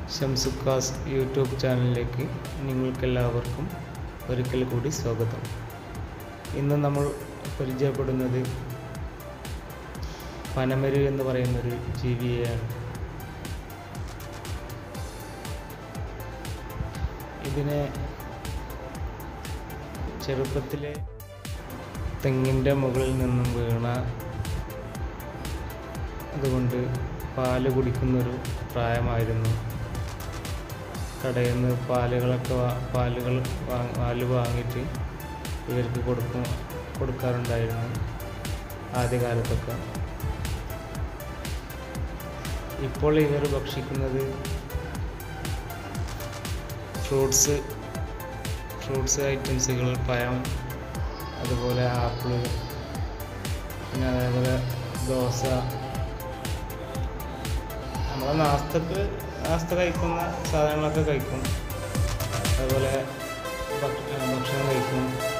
ഷംസുക്കാസ് YouTube ചാനലിലേക്ക് നിങ്ങൾക്കെല്ലാവർക്കും ഒരിക്കൽ കൂടി സ്വാഗതം ഇന്ന് നമ്മൾ പരിചയപ്പെടുന്നത് പനമരു എന്ന് പറയുന്നൊരു ജീവിയെയാണ് ഇതിനെ ചെറുപ്പത്തിലെ തെങ്ങിൻ്റെ മുകളിൽ നിന്നും വീണ അതുകൊണ്ട് പാല് കുടിക്കുന്നൊരു പ്രായമായിരുന്നു കടയിൽ നിന്ന് പാലുകളൊക്കെ വാ- പാലുകൾ വാ- പാല് വാങ്ങിയിട്ട് ഇവർക്ക് കൊടുക്കും കൊടുക്കാറുണ്ടായിരുന്നു ആദ്യകാലത്തൊക്കെ ഇപ്പോൾ ഇവർ ഭക്ഷിക്കുന്നത് ഫ്രൂട്ട്സ് ഫ്രൂട്ട്സ് ഐറ്റംസുകൾ പഴം അതുപോലെ ആപ്പിള് പിന്നെ അതേപോലെ ദോശ നമ്മളെ നാസ്തക്ക് നാസ്ത കഴിക്കുന്ന സാധനങ്ങളൊക്കെ കഴിക്കും അതുപോലെ ഭക്ഷ- ഭക്ഷണം കഴിക്കും